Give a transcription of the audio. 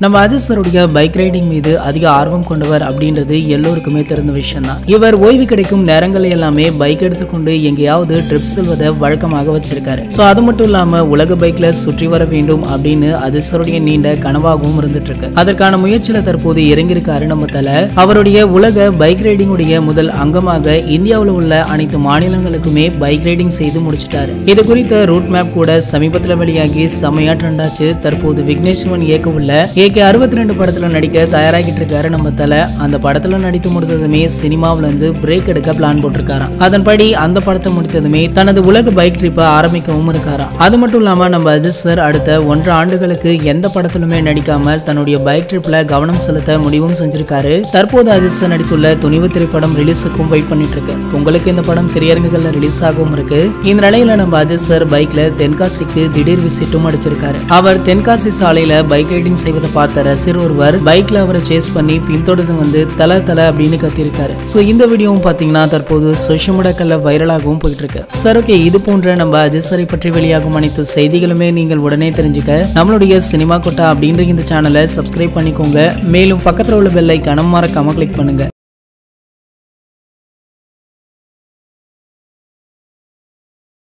நம்ம Ajith சருடைய bike riding மீது அதிக ஆர்வம் கொண்டவர் அப்படின்றது எல்லோருக்குமே தெரிந்த விஷயம் தான் இவர் ஓய்வு கிடைக்கும் நேரங்கள் எல்லாமே பைக் எடுத்துக்கொண்டு எங்கேயாவது ட்ரிப் செல்வதை வழக்கமாக வச்சிருக்காரு ஸோ அது மட்டும் இல்லாம உலக பைக்ல சுற்றி வர வேண்டும் அப்படின்னு அஜித் சருடைய நீண்ட கனவாகவும் இருந்துட்டு இருக்கு அதற்கான முயற்சியில தற்போது இறங்கியிருக்காரு நம்ம தல அவருடைய உலக பைக் ரைடிங் உடைய முதல் அங்கமாக இந்தியாவில் உள்ள அனைத்து மாநிலங்களுக்குமே பைக் ரைடிங் செய்து முடிச்சிட்டாரு இது குறித்த ரூட் மேப் கூட சமீபத்தில் வெளியாகி செமையா ட்ரெண்ட் ஆச்சு தற்போது விக்னேஸ்வரன் இயக்க உள்ள ஏகே அறுபத்தி ரெண்டு படத்துல நடிக்க தயாராகிட்டு இருக்காரு நம்ம தல அந்த படத்துல நடித்து முடித்ததுமே சினிமாவுல இருந்து பிரேக் எடுக்க பிளான் போட்டிருக்காராம் அதன்படி அந்த படத்தை முடித்ததுமே தனது உலக பைக் ட்ரிப்பை ஆரம்பிக்கவும் இருக்காராம் அது மட்டும் இல்லாம நம்ம அஜித் சார் அடுத்த ஒன்றரை ஆண்டுகளுக்கு எந்த படத்திலுமே நடிக்காமல் தன்னுடைய பைக் ட்ரிப்ல கவனம் செலுத்த முடிவும் செஞ்சிருக்காரு தற்போது அஜித் சார் நடித்துள்ள துணிவு திரைப்படம் ரிலீஸுக்கும் வெயிட் பண்ணிட்டு இருக்கு உங்களுக்கு இந்த படம் திரையரங்குகள்ல ரிலீஸ் ஆகவும் இருக்கு இந்த நிலையில நம்ம அஜித் சார் பைக்ல தென்காசிக்கு திடீர் விசிட்டும் அடிச்சிருக்காரு அவர் தென்காசி சாலையில பைக் ரைடிங் செய்வதை பார்த்த ரசிகர் ஒருவர் பைக்ல அவரை சேஸ் பண்ணி பின்தொடர்ந்து வந்து தல தல அப்படின்னு கத்திருக்காரு ஸோ இந்த வீடியோவும் பார்த்தீங்கன்னா தற்போது சோஷியல் மீடியாக்கள்ல வைரலாகவும் போயிட்டு இருக்கு சார் ஓகே இது போன்ற நம்ம அஜித் சாரை பற்றி வெளியாகும் அனைத்து செய்திகளுமே நீங்கள் உடனே தெரிஞ்சுக்க நம்மளுடைய சினிமா கொட்டா அப்படின்ற இந்த சேனலை சப்ஸ்கிரைப் பண்ணிக்கோங்க மேலும் பக்கத்தில் உள்ள பெல்லை கனம் மறக்காம கிளிக் பண்ணுங்க